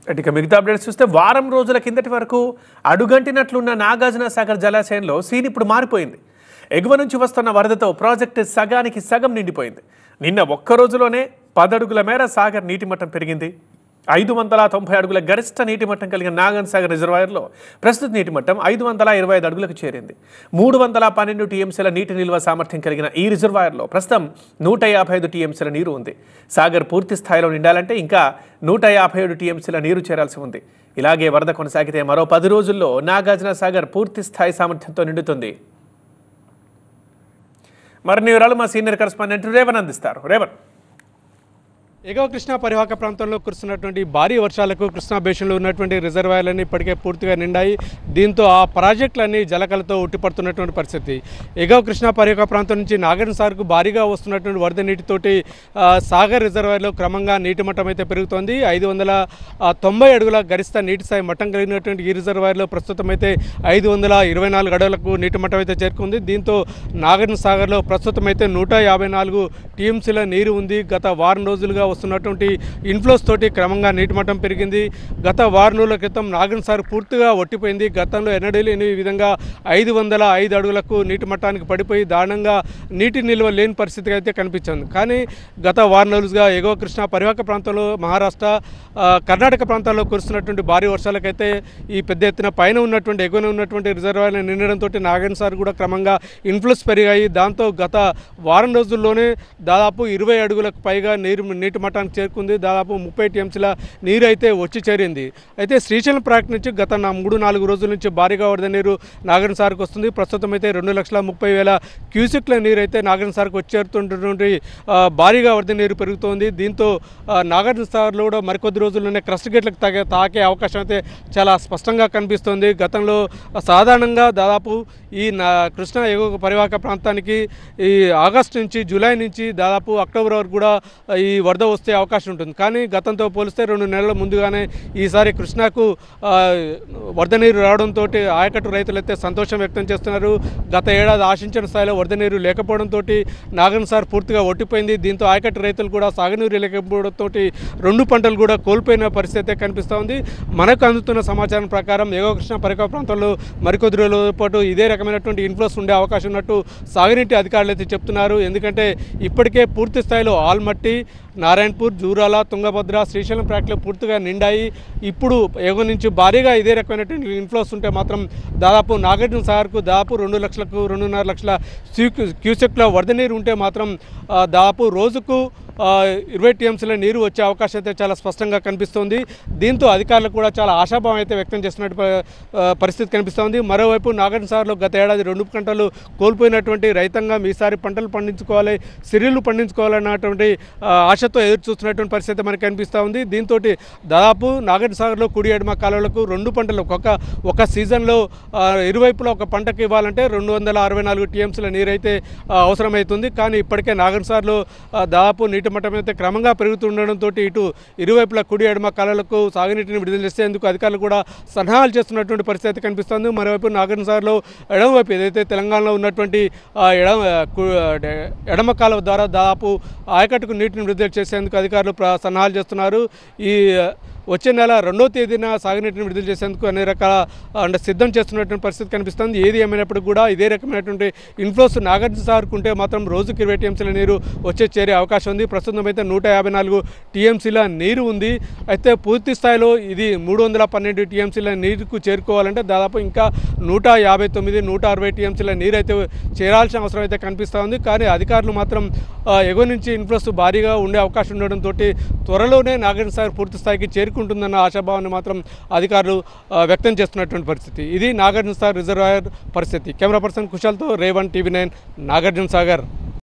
right, ఇక మిగతా updates చూస్తే వారం రోజుల కిందటి వరకు అడుగంటినట్లున్న నాగార్జున సాగర్ జలాశయంలో సీన్ ఇప్పుడు మారిపోయింది ఎగువ నుంచి వస్తున్న వరదతో ప్రాజెక్టు సగానికి సగం నిండిపోయింది నిన్న ఒక్క రోజులోనే పదడుగుల మేర సాగర్ నీటి మట్టం పెరిగింది ఐదు వందల తొంభై అడుగుల గరిష్ట నీటి మట్టం కలిగిన నాగన్ సాగర్ రిజర్వాయర్లో ప్రస్తుత నీటి మట్టం ఐదు వందల ఇరవై ఐదు అడుగులకు చేరింది మూడు వందల పన్నెండు టీఎంసీల నీటి నిల్వ సామర్థ్యం కలిగిన ఈ రిజర్వాయర్లో ప్రస్తుతం నూట యాభై ఐదు టీఎంసీల నీరు ఉంది సాగర్ పూర్తి స్థాయిలో నిండాలంటే ఇంకా నూట యాభై ఏడు టీఎంసీల నీరు చేరాల్సి ఉంది ఇలాగే వరద కొనసాగితే మరో పది రోజుల్లో నాగార్జున సాగర్ పూర్తి స్థాయి సామర్థ్యంతో నిండుతుంది మరిన్ని వివరాలు మా సీనియర్ కరెస్పాండెంట్ రేవన్ అందిస్తారు రేవన్ ఎగువ కృష్ణా పరివాహక ప్రాంతంలో కురుస్తున్నటువంటి భారీ వర్షాలకు కృష్ణా బేసిన్లో ఉన్నటువంటి రిజర్వాయర్లన్నీ ఇప్పటికే పూర్తిగా నిండాయి దీంతో ఆ ప్రాజెక్టులన్నీ జలకలతో ఉట్టిపడుతున్నటువంటి పరిస్థితి ఎగువ కృష్ణా పరివాహక ప్రాంతం నుంచి నాగర్ సార్కు భారీగా వస్తున్నటువంటి వరద నీటితోటి ఆ, సాగర్ రిజర్వాయర్లో క్రమంగా నీటి మట్టం అయితే పెరుగుతోంది ఐదు వందల ఆ, తొంభై అడుగుల గరిష్ట నీటి స్థాయి మట్టం కలిగినటువంటి ఈ రిజర్వాయర్లో ప్రస్తుతం అయితే ఐదు వందల ఇరవై నాలుగు అడుగులకు నీటి మట్టం అయితే చేరుకుంది దీంతో నాగార్జున సాగర్లో ప్రస్తుతం అయితే నూట యాభై నాలుగు టీఎంసీల నీరు ఉంది గత వారం రోజులుగా వస్తున్నటువంటి ఇన్ఫ్లోస్ తోటి క్రమంగా నీటి మట్టం పెరిగింది గత వారం రోజుల క్రితం నాగన్ సార్ పూర్తిగా ఒట్టిపోయింది గతంలో ఎన్నడూ లేని విధంగా ఐదు వందల ఐదు అడుగులకు నీటి మట్టానికి పడిపోయి దారుణంగా నీటి నిల్వ లేని పరిస్థితి అయితే కనిపించింది కానీ గత వారం రోజులుగా ఎగువ కృష్ణా పరివాహక ప్రాంతంలో మహారాష్ట్ర ఆ, కర్ణాటక ప్రాంతాల్లో కురుస్తున్నటువంటి భారీ వర్షాలకైతే ఈ పెద్ద ఎత్తున పైన ఉన్నటువంటి ఎగువన ఉన్నటువంటి రిజర్వాయర్లు నిండడంతో నాగన్ సార్ కూడా క్రమంగా ఇన్ఫ్లుస్ పెరిగాయి దాంతో గత వారం రోజుల్లోనే దాదాపు ఇరవై అడుగులకు పైగా నీరు నీటి మట్టానికి చేరుకుంది దాదాపు ముప్పై టీఎంసీల నీరు అయితే వచ్చి చేరింది అయితే శ్రీశైలం ప్రాజెక్ట్ నుంచి గత నా మూడు నాలుగు రోజుల నుంచి భారీగా వరద నీరు నాగన్ సార్కి వస్తుంది ప్రస్తుతం అయితే రెండు లక్షల ముప్పై వేల క్యూసెక్ల నీరు అయితే నాగన్ సార్కి వచ్చేరుతున్నటువంటి ఆ, భారీగా వరద నీరు పెరుగుతోంది దీంతో ఆ, నాగార్జున సాగర్లో కూడా మరికొద్ది రోజుల్లోనే క్రస్ట్ గేట్లకు తాగే తాకే అవకాశం అయితే చాలా స్పష్టంగా కనిపిస్తోంది గతంలో సాధారణంగా దాదాపు ఈ నా కృష్ణా ఎగువ పరివాహక ప్రాంతానికి ఈ ఆగస్టు నుంచి జూలై నుంచి దాదాపు అక్టోబర్ వరకు కూడా ఈ వరద వస్తే అవకాశం ఉంటుంది కానీ గతంతో పోలిస్తే రెండు నెలల ముందుగానే ఈసారి కృష్ణాకు ఆ, వరద నీరు రావడంతో ఆయకట్టు రైతులు అయితే సంతోషం వ్యక్తం చేస్తున్నారు గత ఏడాది ఆశించిన స్థాయిలో వరద నీరు లేకపోవడంతో నాగన్ సార్ పూర్తిగా ఒట్టిపోయింది దీంతో ఆయకట్టు రైతులు కూడా సాగునీరు లేకపోవడంతో రెండు పంటలు కూడా కోల్పోయిన పరిస్థితి అయితే కనిపిస్తూ ఉంది మనకు అందుతున్న సమాచారం ప్రకారం ఎగువ కృష్ణా పరిక ప్రాంతంలో మరికొద్ది రోజుల పాటు ఇదే రకమైనటువంటి ఇన్ఫ్లోస్ ఉండే అవకాశం ఉన్నట్టు సాగునీటి అధికారులు అయితే చెప్తున్నారు ఎందుకంటే ఇప్పటికే పూర్తి స్థాయిలో ఆల్మట్టి నారాయణపూర్ జూరాల తుంగభద్ర శ్రీశైలం ప్రాక్లో పూర్తిగా నిండాయి ఇప్పుడు ఎగువ నుంచి భారీగా ఇదే రకమైనటువంటి ఇన్ఫ్లోస్ ఉంటే మాత్రం దాదాపు నాగార్జున సాగర్కు దాదాపు రెండు లక్షలకు రెండున్నర లక్షల క్యూ క్యూసెక్ల వరద నీరు ఉంటే మాత్రం ఆ, దాదాపు రోజుకు ఆ, ఇరవై టీఎంసీల నీరు వచ్చే అవకాశం అయితే చాలా స్పష్టంగా కనిపిస్తోంది దీంతో అధికారులు కూడా చాలా ఆశాభావం అయితే వ్యక్తం చేస్తున్నట్టు ప- ఆ, పరిస్థితి కనిపిస్తోంది మరోవైపు నాగార్జున సాగర్లో గత ఏడాది రెండు పంటలు కోల్పోయినటువంటి రైతాంగం ఈసారి పంటలు పండించుకోవాలి సిరిలు పండించుకోవాలన్నటువంటి ఆ, ఆశతో ఎదురు చూస్తున్నటువంటి పరిస్థితి మనకు కనిపిస్తూ ఉంది దీంతో దాదాపు నాగార్జున సాగర్లో కుడి ఎడమ కాలువలకు రెండు పంటలు ఒక ఒక సీజన్లో ఆ, ఇరువైపులా ఒక పంటకి ఇవ్వాలంటే రెండు వందల అరవై నాలుగు టీఎంసీల నీరైతే ఆ, అవసరమవుతుంది కానీ ఇప్పటికే నాగన్ సార్లో ఆ, దాదాపు నీటి మట్టం అయితే క్రమంగా పెరుగుతుండడంతో ఇటు ఇరువైపులా కుడి ఎడమ కాలాలకు సాగునీటిని విడుదల చేసేందుకు అధికారులు కూడా సన్నాహాలు చేస్తున్నటువంటి పరిస్థితి అయితే కనిపిస్తుంది మరోవైపు నాగన్ సార్లో ఎడమవైపు ఏదైతే తెలంగాణలో ఉన్నటువంటి ఆ, ఎడమ కు- ఎడమ కాలువ ద్వారా దాదాపు ఆయకట్టుకు నీటిని విడుదల చేసేందుకు అధికారులు ప్ర- సన్నాహాలు చేస్తున్నారు ఈ వచ్చే నెల రెండో తేదీన సాగునీటిని విడుదల చేసేందుకు అన్ని రకాల అంటే సిద్ధం చేస్తున్నటువంటి పరిస్థితి కనిపిస్తుంది ఏది ఏమైనప్పుడు కూడా ఇదే రకమైనటువంటి ఇన్ఫ్లోస్ నాగార్జున సార్కు ఉంటే మాత్రం రోజుకి ఇరవై టీఎంసీల నీరు వచ్చే చేరే అవకాశం ఉంది ప్రస్తుతం అయితే నూట యాభై నాలుగు టీఎంసీల నీరు ఉంది అయితే పూర్తి స్థాయిలో ఇది మూడు వందల పన్నెండు టీఎంసీల నీరుకు చేరుకోవాలంటే దాదాపు ఇంకా నూట యాభై తొమ్మిది నూట అరవై టీఎంసీల నీరు అయితే చేరాల్సిన అవసరం అయితే కనిపిస్తూ ఉంది కానీ అధికారులు మాత్రం ఆ, ఎగువ నుంచి ఇన్ఫ్లోస్ భారీగా ఉండే అవకాశం ఉండడంతో త్వరలోనే నాగార్జున సాగర్ పూర్తి స్థాయికి చేరుకుంటుందన్న ఆశాభావాన్ని మాత్రం అధికారులు ఆ, వ్యక్తం చేస్తున్నటువంటి పరిస్థితి ఇది నాగార్జున సాగర్ రిజర్వాయర్ పరిస్థితి కెమెరా పర్సన్ కుశాల్తో రేవన్ టీవీ నైన్ నాగార్జున సాగర్